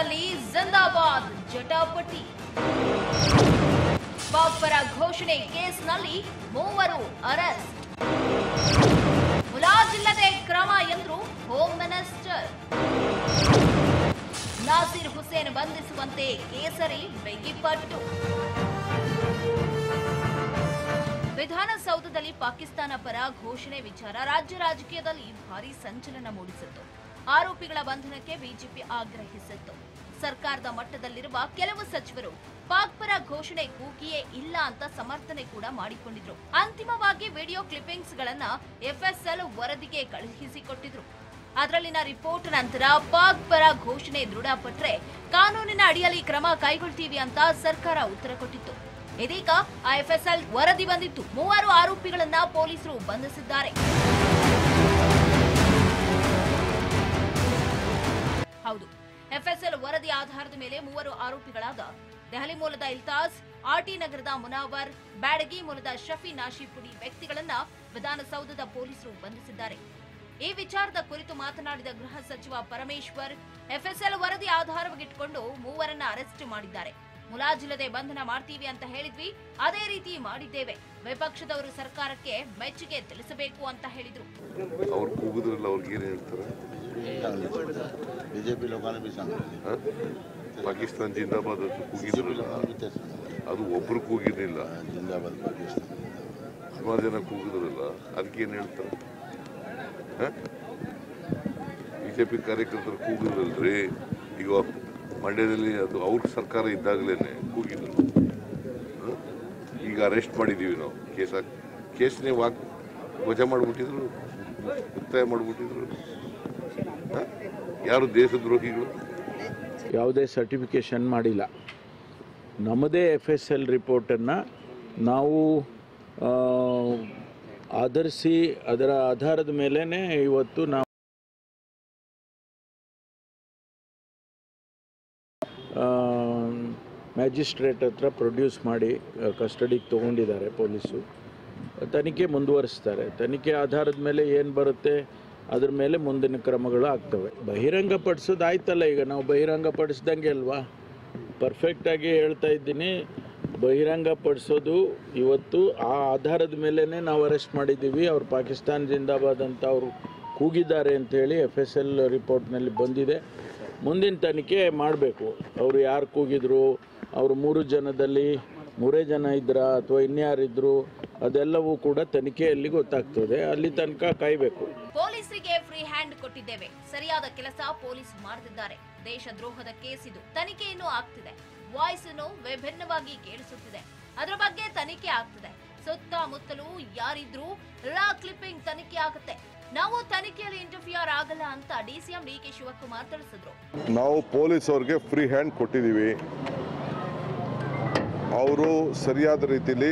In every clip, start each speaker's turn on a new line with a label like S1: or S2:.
S1: ಮುಲಾಜಿಲ್ಲದಲ್ಲಿ ಜಿಂದಾಬಾದ್ ಜಟಾಪಟಿ ಪಾಕ್ ಪರ ಘೋಷಣೆ ಕೇಸ್ನಲ್ಲಿ ಮೂವರು ಅರೆಸ್ಟ್ ಮುಲಾಜಿಲ್ಲದೆ ಕ್ರಮ ಎಂದ್ರು ಹೋಮ್ ಮಿನಿಸ್ಟರ್ ನಾಸಿರ್ ಹುಸೇನ್ ಬಂಧಿಸುವಂತೆ ಕೇಸರಿ ಬೆಗಿಪಟ್ಟು ವಿಧಾನಸೌಧದಲ್ಲಿ ಪಾಕಿಸ್ತಾನ ಪರ ಘೋಷಣೆ ವಿಚಾರ ರಾಜ್ಯ ರಾಜಕೀಯದಲ್ಲಿ ಭಾರೀ ಸಂಚಲನ ಮೂಡಿಸಿತ್ತು ಆರೋಪಿಗಳ ಬಂಧನಕ್ಕೆ ಬಿಜೆಪಿ ಆಗ್ರಹಿಸಿತ್ತು ಸರ್ಕಾರದ ಮಟ್ಟದಲ್ಲಿರುವ ಕೆಲವು ಸಚಿವರು ಪಾಕ್ ಪರ ಘೋಷಣೆ ಕೂಗಿಯೇ ಇಲ್ಲ ಅಂತ ಸಮರ್ಥನೆ ಕೂಡ ಮಾಡಿಕೊಂಡಿದ್ರು ಅಂತಿಮವಾಗಿ ವಿಡಿಯೋ ಕ್ಲಿಪ್ಪಿಂಗ್ಸ್ ಗಳನ್ನ ಎಫ್ಎಸ್ಎಲ್ ವರದಿಗೆ ಕಳುಹಿಸಿಕೊಟ್ಟಿದ್ರು ಅದರಲ್ಲಿನ ರಿಪೋರ್ಟ್ ನಂತರ ಪಾಕ್ ಪರ ಘೋಷಣೆ ದೃಢಪಟ್ರೆ ಕಾನೂನಿನ ಅಡಿಯಲ್ಲಿ ಕ್ರಮ ಕೈಗೊಳ್ತೀವಿ ಅಂತ ಸರ್ಕಾರ ಉತ್ತರ ಕೊಟ್ಟಿತ್ತು ಇದೀಗ ಐಎಫ್ಎಸ್ಎಲ್ ವರದಿ ಬಂದಿತ್ತು ಮೂವರು ಆರೋಪಿಗಳನ್ನ ಪೊಲೀಸರು ಬಂಧಿಸಿದ್ದಾರೆ ಹೌದು ಎಫ್ಎಸ್ಎಲ್ ವರದಿ ಆಧಾರದ ಮೇಲೆ ಮೂವರು ಆರೋಪಿಗಳಾದ ದೆಹಲಿ ಮೂಲದ ಇಲ್ತಾಜ್ ಆರ್ಟಿ ನಗರದ ಮುನಾವರ್ ಬ್ಯಾಡಗಿ ಮೂಲದ ಶಫಿ ನಾಶಿಪುಡಿ ವ್ಯಕ್ತಿಗಳನ್ನ ವಿಧಾನಸೌಧದ ಪೊಲೀಸರು ಬಂಧಿಸಿದ್ದಾರೆ ಈ ವಿಚಾರದ ಕುರಿತು ಮಾತನಾಡಿದ ಗೃಹ ಸಚಿವ ಪರಮೇಶ್ವರ್ ಎಫ್ಎಸ್ಎಲ್ ವರದಿ ಆಧಾರವಾಗಿಟ್ಟುಕೊಂಡು ಮೂವರನ್ನ ಅರೆಸ್ಟ್ ಮಾಡಿದ್ದಾರೆ ಮುಲಾಜಿಲ್ಲದೆ ಬಂಧನ ಮಾಡ್ತೀವಿ ಅಂತ ಹೇಳಿದ್ವಿ ಅದೇ ರೀತಿ ಮಾಡಿದ್ದೇವೆ ವಿಪಕ್ಷದವರು ಸರ್ಕಾರಕ್ಕೆ ಮೆಚ್ಚುಗೆ ತಿಳಿಸಬೇಕು ಅಂತ ಹೇಳಿದ್ರು
S2: ಅವ್ರು ಕೂಗಿದ್ರಲ್ಲ ಅವ್ರಿಗೆ ಏನು ಹೇಳ್ತಾರೆ
S3: बीजेपी लोकांना बी सांगितलं
S2: ಹ? ಪಾಕಿಸ್ತಾನ ಜಿಂದಾಬಾದ್ ಅಂತ
S3: बीजेपी
S2: ಕೂಗಿದ್ರಲ್ಲ
S3: लोकांना बी तेच सांगितलं
S2: ಅದು ಒಬ್ರು ಕೂಗಿರ್ಲಿಲ್ಲ
S3: जिंदाबाद पाकिस्तान
S2: ಸುಮಾರು ಜನ ಕೂಗಿದ್ರಲ್ಲ ಅದಕ್ಕೆ ಏನು ಹೇಳ್ತಾರೆ ಬಿಜೆಪಿ ಕಾರ್ಯಕರ್ತರು ಕೂಗಿದ್ರಲ್ರಿ ಈಗ ಮಂಡ್ಯದಲ್ಲಿ ಅದು ಅವ್ರ ಸರ್ಕಾರ ಇದ್ದಾಗಲೇ ಕೂಗಿದ್ರು ಹ? ಈಗ ಅರೆಸ್ಟ್ ಮಾಡಿದ್ದೀವಿ ನಾವು ಕೇಸ್ ಹಾಕಿ ಕೇಸ್ನೇ ವಾಕ್ ವಜಾ ಮಾಡಿಬಿಟ್ಟಿದ್ರು ಮುಕ್ತಾಯ ಮಾಡಿಬಿಟ್ಟಿದ್ರು ಹ? ಯಾರು ದೇಶದ್ರೋಹಿಗಳು
S4: ಯಾವುದೇ ಸರ್ಟಿಫಿಕೇಷನ್ ಮಾಡಿಲ್ಲ ನಮ್ಮದೇ ಎಫ್ ಎಸ್ ಎಲ್ ರಿಪೋರ್ಟನ್ನು ನಾವು ಆ, ಆಧರಿಸಿ ಅದರ ಆಧಾರದ ಮೇಲೇ ಇವತ್ತು ನಾವು ಮ್ಯಾಜಿಸ್ಟ್ರೇಟ್ ಹತ್ರ ಪ್ರೊಡ್ಯೂಸ್ ಮಾಡಿ ಕಸ್ಟಡಿಗೆ ತೊಗೊಂಡಿದ್ದಾರೆ ಪೊಲೀಸು ತನಿಖೆ ಮುಂದುವರಿಸ್ತಾರೆ ತನಿಖೆ ಆಧಾರದ ಮೇಲೆ ಏನು ಬರುತ್ತೆ ಅದ್ರ ಮೇಲೆ ಮುಂದಿನ ಕ್ರಮಗಳು ಆಗ್ತವೆ ಬಹಿರಂಗಪಡಿಸೋದು ಆಯ್ತಲ್ಲ ಈಗ ನಾವು ಬಹಿರಂಗಪಡಿಸ್ದಂಗೆ ಅಲ್ವಾ ಪರ್ಫೆಕ್ಟಾಗಿ ಹೇಳ್ತಾ ಇದ್ದೀನಿ ಬಹಿರಂಗಪಡಿಸೋದು ಇವತ್ತು ಆ ಆಧಾರದ ಮೇಲೇ ನಾವು ಅರೆಸ್ಟ್ ಮಾಡಿದ್ದೀವಿ ಅವ್ರು ಪಾಕಿಸ್ತಾನ ಜಿಂದಾಬಾದ್ ಅಂತ ಅವರು ಕೂಗಿದ್ದಾರೆ ಅಂತೇಳಿ ಎಫ್ ಎಸ್ ಎಲ್ ರಿಪೋರ್ಟ್ನಲ್ಲಿ ಬಂದಿದೆ ಮುಂದಿನ ತನಿಖೆ ಮಾಡಬೇಕು ಅವರು ಯಾರು ಕೂಗಿದ್ರು ಅವರು ಮೂರು ಜನದಲ್ಲಿ ಮೂರೇ ಜನ ಇದ್ರ ಅಥವಾ ಇನ್ಯಾರಿದ್ರು ಅದೆಲ್ಲವೂ ಕೂಡ ತನಿಖೆಯಲ್ಲಿ ಗೊತ್ತಾಗ್ತದೆ ಅಲ್ಲಿ ತನಕ ಕಾಯಬೇಕು
S1: ಪೊಲೀಸರಿಗೆ ಫ್ರೀ ಹ್ಯಾಂಡ್ ಕೊಟ್ಟಿದ್ದೇವೆ ಸರಿಯಾದ ಕೆಲಸ ಪೊಲೀಸ್ ಮಾಡುತ್ತಿದ್ದಾರೆ ದೇಶದ್ರೋಹದ ಕೇಸ್ ಇದು ತನಿಖೆ ಇನ್ನೂ ಆಗ್ತಿದೆ ವಾಯ್ಸ್ ಅನ್ನು ವಿಭಿನ್ನವಾಗಿ ಕೇಳಿಸುತ್ತಿದೆ ಅದರ ಬಗ್ಗೆ ತನಿಖೆ ಆಗ್ತಿದೆ ಸುತ್ತಮುತ್ತಲೂ ಯಾರಿದ್ರು ರಾ ಕ್ಲಿಪ್ಪಿಂಗ್ ತನಿಖೆ ಆಗುತ್ತೆ ನಾವು ತನಿಖೆಯಲ್ಲಿ ಇಂಟರ್ಫಿಯರ್ ಆಗಲ್ಲ ಅಂತ ಡಿಸಿಎಂ ಡಿ ಕೆ ಶಿವಕುಮಾರ್ ತಿಳಿಸಿದ್ರು
S2: ನಾವು ಪೊಲೀಸ್ ಅವ್ರಿಗೆ ಫ್ರೀ ಹ್ಯಾಂಡ್ ಕೊಟ್ಟಿದ್ದೀವಿ ಅವರು ಸರಿಯಾದ ರೀತಿಲಿ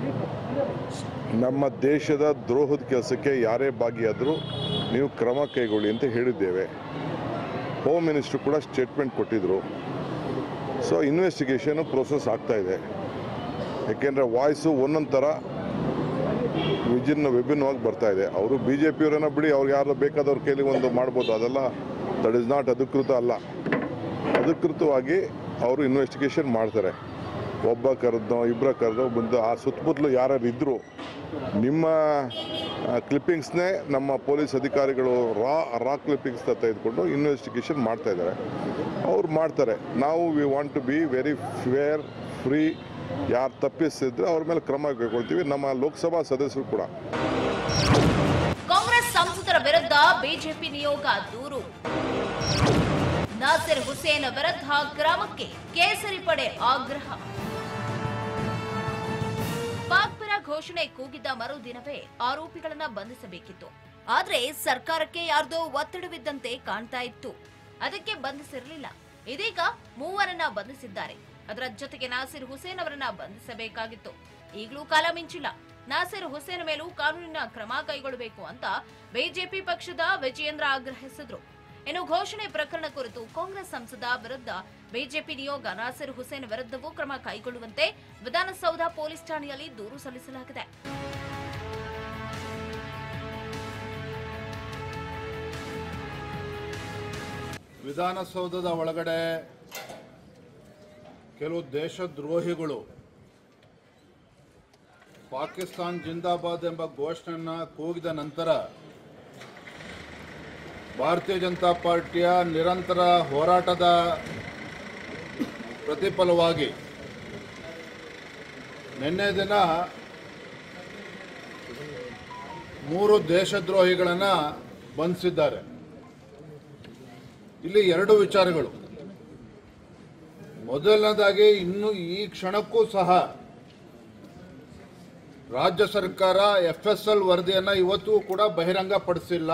S2: ನಮ್ಮ ದೇಶದ ದ್ರೋಹದ ಕೆಲಸಕ್ಕೆ ಯಾರೇ ಭಾಗಿಯಾದರೂ ನೀವು ಕ್ರಮ ಕೈಗೊಳ್ಳಿ ಅಂತ ಹೇಳಿದ್ದೇವೆ ಹೋಮ್ ಮಿನಿಸ್ಟ್ರು ಕೂಡ ಸ್ಟೇಟ್ಮೆಂಟ್ ಕೊಟ್ಟಿದ್ದರು ಸೊ ಇನ್ವೆಸ್ಟಿಗೇಷನು ಪ್ರೋಸೆಸ್ ಆಗ್ತಾ ಇದೆ ಯಾಕೆಂದರೆ ವಾಯ್ಸು ಒಂದೊಂದು ಥರ ವಿಭಿನ್ನ ವಿಭಿನ್ನವಾಗಿ ಬರ್ತಾ ಇದೆ ಅವರು ಬಿ ಜೆ ಪಿಯವರನ್ನ ಬಿಡಿ ಅವ್ರಿಗೆ ಯಾರು ಬೇಕಾದವ್ರ ಕೈಲಿ ಒಂದು ಮಾಡ್ಬೋದು ಅದೆಲ್ಲ ದಟ್ ಇಸ್ ನಾಟ್ ಅಧಿಕೃತ ಅಲ್ಲ ಅಧಿಕೃತವಾಗಿ ಅವರು ಇನ್ವೆಸ್ಟಿಗೇಷನ್ ಮಾಡ್ತಾರೆ ಒಬ್ಬ ಕರೆದ್ನೋ ಇಬ್ಬರ ಕರೆದೋ ಬಂದು ಆ ಸುತ್ತಮುತ್ತಲು ಯಾರ್ಯಾರು ಇದ್ದರು ನಿಮ್ಮ ಕ್ಲಿಪ್ಪಿಂಗ್ಸ್ನೇ ನಮ್ಮ ಪೊಲೀಸ್ ಅಧಿಕಾರಿಗಳು ರಾ ರಾ ಕ್ಲಿಪ್ಪಿಂಗ್ಸ್ನ ತೆಗೆದುಕೊಂಡು ಇನ್ವೆಸ್ಟಿಗೇಷನ್ ಮಾಡ್ತಾ ಇದ್ದಾರೆ ಅವ್ರು ಮಾಡ್ತಾರೆ ನಾವು we want to be very fair free ಯಾರು ತಪ್ಪಿಸಿದ್ರೆ ಅವ್ರ ಮೇಲೆ ಕ್ರಮ ಕೈಗೊಳ್ತೀವಿ ನಮ್ಮ ಲೋಕಸಭಾ ಸದಸ್ಯರು ಕೂಡ
S1: ಕಾಂಗ್ರೆಸ್ ಸಂಸದರ ವಿರುದ್ಧ ಬಿಜೆಪಿ ನಿಯೋಗ ದೂರು ನಾಸಿರ್ ಹುಸೇನ್ ವಿರುದ್ಧ ಕ್ರಮಕ್ಕೆ ಕೇಸರಿ ಪಡೆ ಆಗ್ರಹ ಪಾಕ್ ಪರ ಘೋಷಣೆ ಕೂಗಿದ್ದ ಮರುದಿನವೇ ಆರೋಪಿಗಳನ್ನ ಬಂಧಿಸಬೇಕಿತ್ತು ಆದ್ರೆ ಸರ್ಕಾರಕ್ಕೆ ಯಾರ್ದೋ ಒತ್ತಡವಿದ್ದಂತೆ ಕಾಣ್ತಾ ಇತ್ತು ಅದಕ್ಕೆ ಬಂಧಿಸಿರಲಿಲ್ಲ ಇದೀಗ ಮೂವರನ್ನ ಬಂಧಿಸಿದ್ದಾರೆ ಅದರ ಜೊತೆಗೆ ನಾಸಿರ್ ಹುಸೇನ್ ಅವರನ್ನ ಬಂಧಿಸಬೇಕಾಗಿತ್ತು ಈಗಲೂ ಕಾಲ ಮಿಂಚಿಲ್ಲ ನಾಸಿರ್ ಹುಸೇನ್ ಮೇಲೂ ಕಾನೂನಿನ ಕ್ರಮ ಕೈಗೊಳ್ಳಬೇಕು ಅಂತ ಬಿಜೆಪಿ ಪಕ್ಷದ ವಿಜಯೇಂದ್ರ ಆಗ್ರಹಿಸಿದ್ರು ಇನ್ನು ಘೋಷಣೆ ಪ್ರಕರಣ ಕುರಿತು ಕಾಂಗ್ರೆಸ್ ಸಂಸದ ವಿರುದ್ಧ ಬಿಜೆಪಿ ನಿಯೋಗ ನಾಸಿರ್ ಹುಸೇನ್ ವಿರುದ್ಧವೂ ಕ್ರಮ ಕೈಗೊಳ್ಳುವಂತೆ ವಿಧಾನಸೌಧ ಪೊಲೀಸ್ ಠಾಣೆಯಲ್ಲಿ ದೂರು ಸಲ್ಲಿಸಲಾಗಿದೆ
S5: ವಿಧಾನಸೌಧದ ಒಳಗಡೆ ಕೆಲವು ದೇಶದ್ರೋಹಿಗಳು ಪಾಕಿಸ್ತಾನ್ ಜಿಂದಾಬಾದ್ ಎಂಬ ಘೋಷಣೆಯನ್ನ ಕೂಗಿದ ನಂತರ ಭಾರತೀಯ ಜನತಾ ಪಾರ್ಟಿಯ ನಿರಂತರ ಹೋರಾಟದ ಪ್ರತಿಫಲವಾಗಿ ನಿನ್ನೆ ದಿನ ಮೂರು ದೇಶದ್ರೋಹಿಗಳನ್ನು ಬಂಧಿಸಿದ್ದಾರೆ ಇಲ್ಲಿ ಎರಡು ವಿಚಾರಗಳು ಮೊದಲನೇದಾಗಿ ಇನ್ನು ಈ ಕ್ಷಣಕ್ಕೂ ಸಹ ರಾಜ್ಯ ಸರ್ಕಾರ ಎಫ್ ಎಸ್ ಎಲ್ ವರದಿಯನ್ನ ಇವತ್ತೂ ಕೂಡ ಬಹಿರಂಗಪಡಿಸಿಲ್ಲ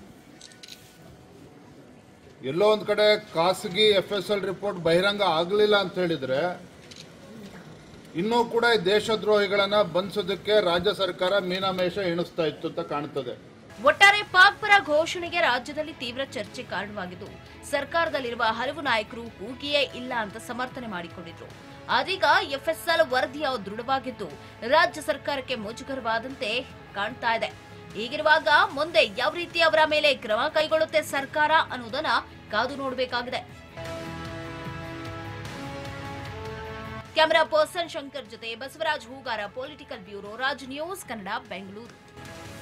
S5: ಎಲ್ಲೋ ಒಂದ್ ಕಡೆ ಖಾಸಗಿ ಎಫ್ ಎಸ್ ಎಲ್ ರಿಪೋರ್ಟ್ ಬಹಿರಂಗ ಆಗಲಿಲ್ಲ ಅಂತ ಹೇಳಿದ್ರೆ ಇನ್ನೂ ಕೂಡ ಈ ದೇಶದ್ರೋಹಿಗಳನ್ನ ಬಂಧಿಸೋದಕ್ಕೆ ರಾಜ್ಯ ಸರ್ಕಾರ ಮೀನಾಮೇಷ ಎಣಿಸ್ತಾ ಇತ್ತು ಅಂತ ಕಾಣ್ತದೆ
S1: ಒಟ್ಟಾರೆ ಪಾಕ್ ಪರ ಘೋಷಣೆಗೆ ರಾಜ್ಯದಲ್ಲಿ ತೀವ್ರ ಚರ್ಚೆ ಕಾರಣವಾಗಿದ್ದು ಸರ್ಕಾರದಲ್ಲಿರುವ ಹಲವು ನಾಯಕರು ಕೂಗಿಯೇ ಇಲ್ಲ ಅಂತ ಸಮರ್ಥನೆ ಮಾಡಿಕೊಂಡಿದ್ರು ಅದೀಗ ಎಫ್ಎಸ್ಎಲ್ ವರದಿಯ ದೃಢವಾಗಿದ್ದು ರಾಜ್ಯ ಸರ್ಕಾರಕ್ಕೆ ಮುಜುಗರವಾದಂತೆ ಕಾಣ್ತಾ ಇದೆ ಹೀಗಿರುವಾಗ ಮುಂದೆ ಯಾವ ರೀತಿ ಅವರ ಮೇಲೆ ಕ್ರಮ ಕೈಗೊಳ್ಳುತ್ತೆ ಸರ್ಕಾರ ಅನ್ನೋದನ್ನ ಕಾದು ನೋಡಬೇಕಾಗಿದೆ ಕ್ಯಾಮರಾ ಪರ್ಸನ್ ಶಂಕರ್ ಜೊತೆ Basavaraj Hugar political bureau Raj news Kannada Bengaluru